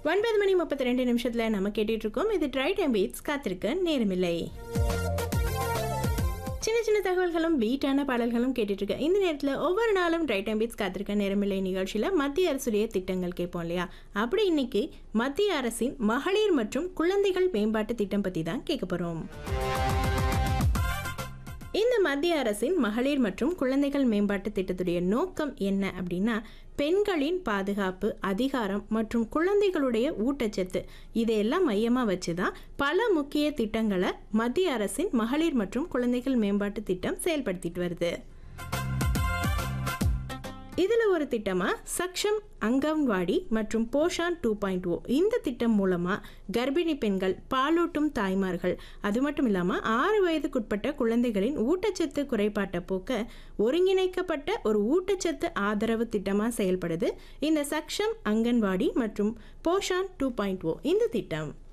ஒன்பது மணி முப்பத்தி ரெண்டு நிமிஷத்தில் நம்ம கேட்டுட்டு இருக்கோம் இது ட்ரை டைம் பீட்ஸ் காத்திருக்க நேரமில்லை சின்ன சின்ன தகவல்களும் பீட்டான பாடல்களும் கேட்டுட்டு இருக்க இந்த நேரத்தில் ஒவ்வொரு நாளும் ட்ரை டைம் பீட்ஸ் காத்திருக்க நேரமில்லை நிகழ்ச்சியில் மத்திய அரசுடைய திட்டங்கள் கேட்போம் இல்லையா அப்படி இன்னைக்கு மத்திய அரசின் மகளிர் மற்றும் குழந்தைகள் மேம்பாட்டு திட்டம் பற்றி தான் கேட்க போகிறோம் இந்த மத்திய அரசின் மகளிர் மற்றும் குழந்தைகள் மேம்பாட்டு திட்டத்துடைய நோக்கம் என்ன அப்படின்னா பெண்களின் பாதுகாப்பு அதிகாரம் மற்றும் குழந்தைகளுடைய ஊட்டச்சத்து இதையெல்லாம் மையமாக வச்சு தான் பல முக்கிய திட்டங்களை மத்திய அரசின் மகளிர் மற்றும் குழந்தைகள் மேம்பாட்டு திட்டம் செயல்படுத்திட்டு வருது இதில் ஒரு திட்டமாக சக்ஷம் அங்கன்வாடி மற்றும் போஷான் டூ பாயிண்ட் ஓ இந்த திட்டம் மூலமாக கர்ப்பிணி பெண்கள் பாலூட்டும் தாய்மார்கள் அது மட்டும் இல்லாமல் ஆறு வயதுக்குட்பட்ட குழந்தைகளின் ஊட்டச்சத்து குறைபாட்டை போக்க ஒருங்கிணைக்கப்பட்ட ஒரு ஊட்டச்சத்து ஆதரவு திட்டமாக செயல்படுது இந்த சக்ஷம் அங்கன்வாடி மற்றும் போஷான் டூ பாயிண்ட் ஓ இந்த திட்டம்